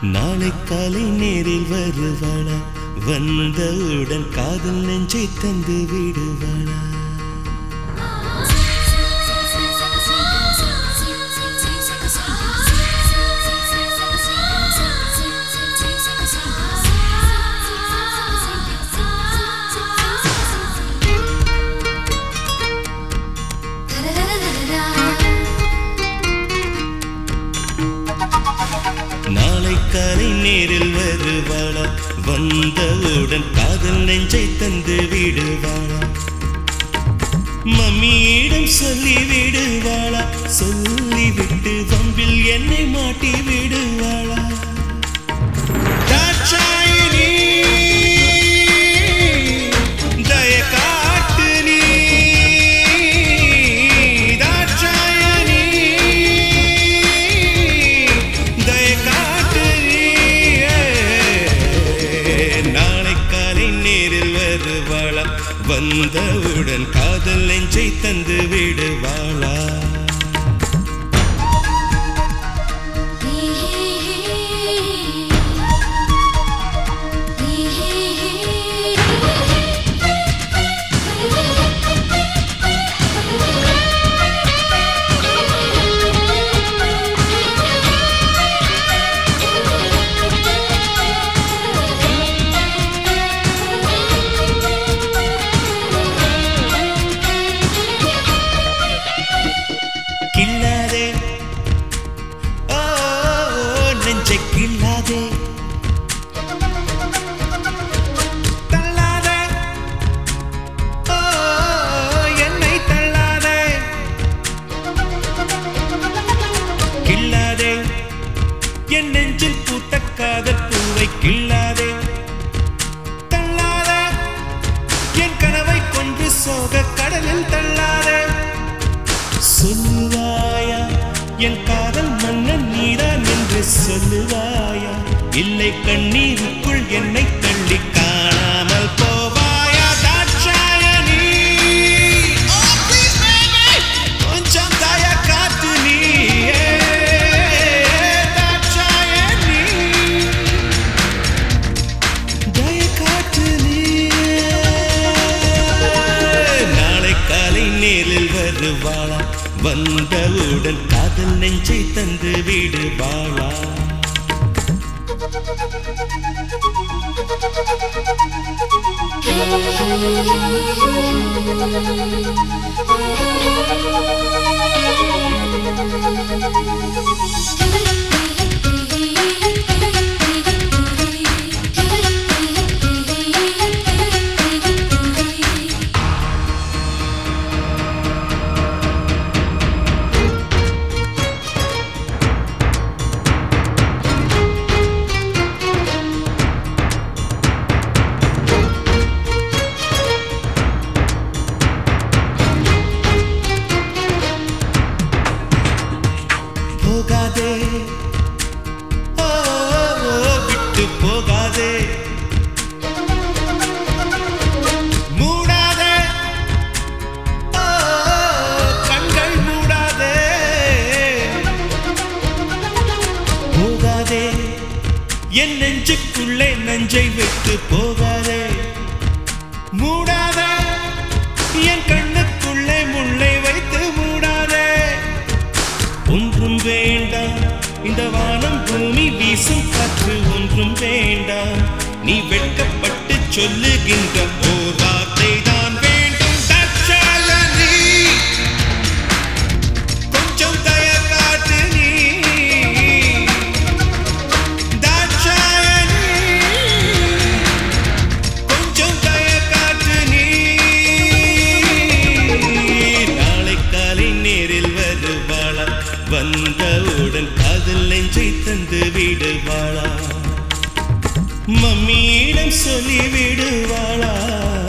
நாளை காலை நேரில் வருவாளா வந்தவுடன் காதல் நெஞ்சை தந்து விடுவாளா நாளை காலை நேரில் வருவாளா வந்தவுடன் காதல் நெஞ்சை தந்து விடுவாளா மம்மியிடம் சொல்லி விடுவாளா சொல்லிவிட்டு வம்பில் என்னை மாட்டி விடுவாளா தாட்சாயினி, தய காட்டு நீ. தாட்சாயினி, தய காட்டு நீ. நாளை காலை நேரில் வருவாளா வந்தவுடன் காதல் நெஞ்சை தந்து விடுவாளா கில்லாதே ஓ நெஞ்சை கில்லாதே தள்ளாதே ஓ என்னை தள்ளாதே கில்லாதே என் நெஞ்சில் பூத்த காதல் பூவை கில்லாதே தள்ளாதே என் கனவை கொன்று சோக கடலில் தள்ளாதே சொல்லுவாயா என் காதல் மன்னன் நீதான் என்று சொல்லுவாயா இல்லை கண்ணீருக்குள் என்னை தள்ளி காணாமல் போவாயா தாட்சாயணி Oh, please, baby. கொஞ்சம் தய காத்து நீ தாட்சாயணி தய காத்து நீ நாளை காலை நேரில் வருவாளா வந்தவுடன் காதல் நெஞ்சை தந்து விடுவாளா போகாதே ஓ, ஓ, விட்டு போகாதே மூடாதே ஓ, கண்கள் மூடாதே போகாதே என் நெஞ்சுக்குள்ளே நெஞ்சை விட்டு போகாதே மூடாதே என் கண்ணுக்குள்ளே முள்ளை வைத்து மூடாதே ஒன்றும் வேண்டாம் இந்த வானம் பூமி வீசும் காற்று ஒன்றும் வேண்டாம் நீ வெட்கப்பட்டு சொல்லுகின்ற ஓர் வார்த்தை தான் வேண்டும் தற்சாலனி. கொஞ்சம் தய காட்டு நீ தாட்சாயணி. கொஞ்சம் தய காட்டு நீ நாளை காலை நேரில் வருவாளா வந்தவுடன் காதல் நெஞ்சை தந்து விடுவாளா மம்மியிடம் சொல்லி விடுவாளா